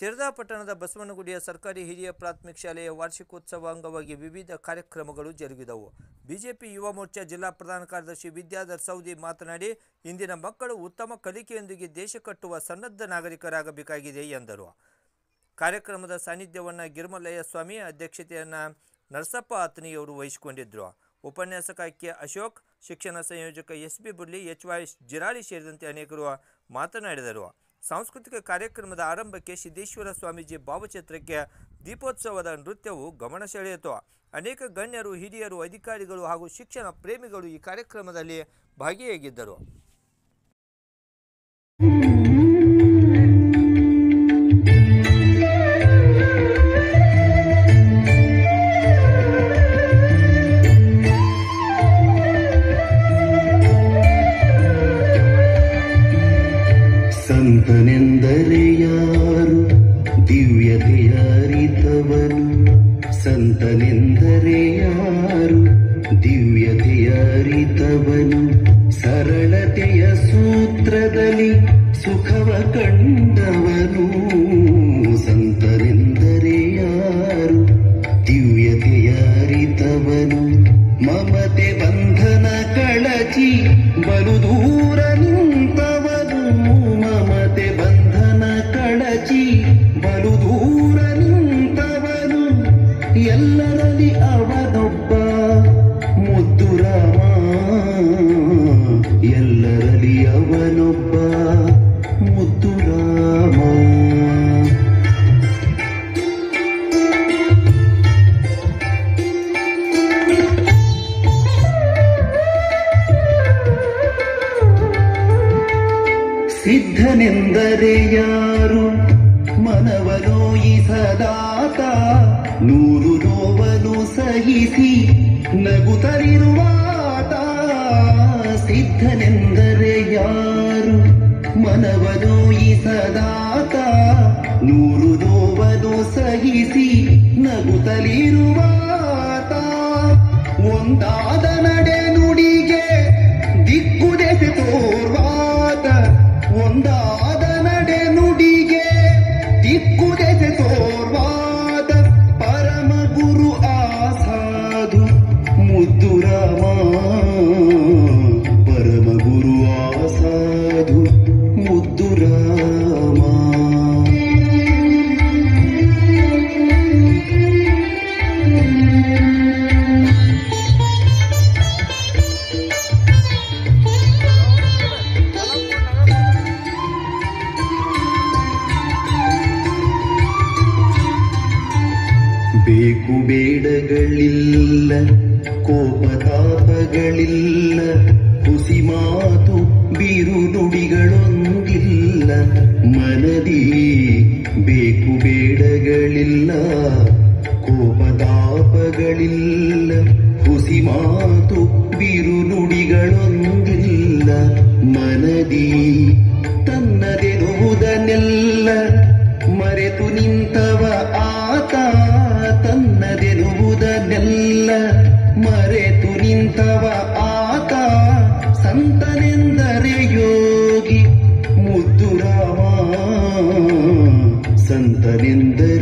ತಿರ್ದಾ ಪಟ್ಟಣದ ಬಸವನಗುಡಿಯ ಸರ್ಕಾರಿ ಹಿರಿಯ ಪ್ರಾಥಮಿಕ ಶಾಲೆಯ ವಾರ್ಷಿಕೋತ್ಸವ ಅಂಗವಾಗಿ ವಿವಿಧ ಕಾರ್ಯಕ್ರಮಗಳು ಜರುಗಿದವು ಬಿಜೆಪಿ ಯುವ ಮೋರ್ಚಾ ಜಿಲ್ಲಾ ಪ್ರಧಾನ ಕಾರ್ಯದರ್ಶಿ ವಿದ್ಯಾಧರ್ ಸೌದಿ ಮಾತನಾಡಿ ಇಂದಿನ ಮಕ್ಕಳು ಉತ್ತಮ ಕಲಿಕೆಯೊಂದಿಗೆ ದೇಶ ಕಟ್ಟುವ ಸನ್ನದ್ಧ ನಾಗರಿಕರಾಗಬೇಕಾಗಿದೆ ಎಂದರು ಕಾರ್ಯಕ್ರಮದ ಸಾನ್ನಿಧ್ಯವನ್ನು ಗಿರ್ಮಲಯ್ಯ ಸ್ವಾಮಿ ಅಧ್ಯಕ್ಷತೆಯನ್ನು ನರಸಪ್ಪ ಆತನಿಯವರು ವಹಿಸಿಕೊಂಡಿದ್ದರು ಉಪನ್ಯಾಸಕ ಕೆ ಅಶೋಕ್ ಶಿಕ್ಷಣ ಸಂಯೋಜಕ S B Burli H Y Jirali ಸೇರಿದಂತೆ ಅನೇಕರು ಮಾತನಾಡಿದರು ಸಾಂಸ್ಕೃತಿಕ ಕಾರ್ಯಕ್ರಮದ ಆರಂಭಕ್ಕೆ ಸಿದ್ದೇಶ್ವರ ಸ್ವಾಮೀಜಿ ಭಾವಚಿತ್ರಕ್ಕೆ ದೀಪೋತ್ಸವದ ನೃತ್ಯವು ಗಮನ ಸೆಳೆಯಿತು ಅನೇಕ ಗಣ್ಯರು ಹಿರಿಯರು ಅಧಿಕಾರಿಗಳು ಹಾಗೂ ಶಿಕ್ಷಣ ಪ್ರೇಮಿಗಳು ಈ ಕಾರ್ಯಕ್ರಮದಲ್ಲಿ ಭಾಗಿಯಾಗಿದ್ದರು ಸಂತನೆಂದರೆ ಯಾರು ದಿವ್ಯತೆಯ ಅರಿತವನು ಸಂತನೆಂದರೆ ಯಾರು ದಿವ್ಯತೆಯ ಅರಿತವನು ಸರಳತೆಯ ಸೂತ್ರದಲ್ಲಿ ಸುಖವ ಕಂಡವನು ಸಂತನೆಂದರೆ ಯಾರು ದಿವ್ಯತೆಯ ಅರಿತವನು ಮಮತೆ ಬಂಧನ ಕಳಚಿ ಬಲು ದೂರ ನಿಂತವನು ಮಮತೆ ಬಂಧನ ಕಳಚಿ ಬಲು ದೂರ ನಿಂತವನು ಎಲ್ಲರಲ್ಲಿ ಅವನೊಬ್ಬ ಮುದ್ದು ರಾಮ ಎಲ್ಲರಲ್ಲಿ ಅವನೊಬ್ಬ ಮುದ್ದು ರಾಮ ಸಿದ್ಧನೆಂದರೆ ಯಾರು ಮನವಲೋಯಿಸದಾತ ನೂರು ನೋವನು ಸಹಿಸಿ ನಗುತ್ತಲಿರುವಾತ ಸಿದ್ಧನೆಂದರೆ ಯಾರು ಮನವಲೋಯಿಸದಾತ ನೂರು ನೋವನು ಸಹಿಸಿ ನಗುತ್ತಲಿರುವಾತ ಒಂದಾದ ನಡೆ ನುಡಿಗೆ ದಿಕ್ಕುದೆಸೆ ತೋರ್ವಾದ ಒಂದಾದ ನಡೆ ನುಡಿಗೆ ದಿಕ್ಕುದೆಸೆ ತೋರ್ವಾದ ಪರಮ ಗುರು ಆಸಾಧು ಮುದ್ದು ರಾಮ ಪರಮ ಗುರು ಆಸಾಧು ಮುದ್ದು ರಾಮ ಬೇಕು ಬೇಡಗಳಿಲ್ಲ ಕೋಪತಾಪಗಳಿಲ್ಲ ಹುಸಿ ಮಾತು ಬಿರು ನುಡಿಗಳೊಂದಿಲ್ಲ ಮನದಿ ಬೇಕು ಬೇಡಗಳಿಲ್ಲ ಕೋಪತಾಪಗಳಿಲ್ಲ ಹುಸಿ ಮಾತು ಬಿರು ನುಡಿಗಳೊಂದಿಲ್ಲ ಮನದಿ ತನ್ನದೆನುವುದನ್ನೆಲ್ಲ ಮರೆತು ನಿಂತವ ಆತ ತನ್ನದೆನುವುದನ್ನೆಲ್ಲ ಮರೆತು ನಿಂತವ ಆತ ಸಂತನೆಂದರೆ ಯೋಗಿ ಮುದ್ದು ರಾಮ ಸಂತನೆಂದರೆ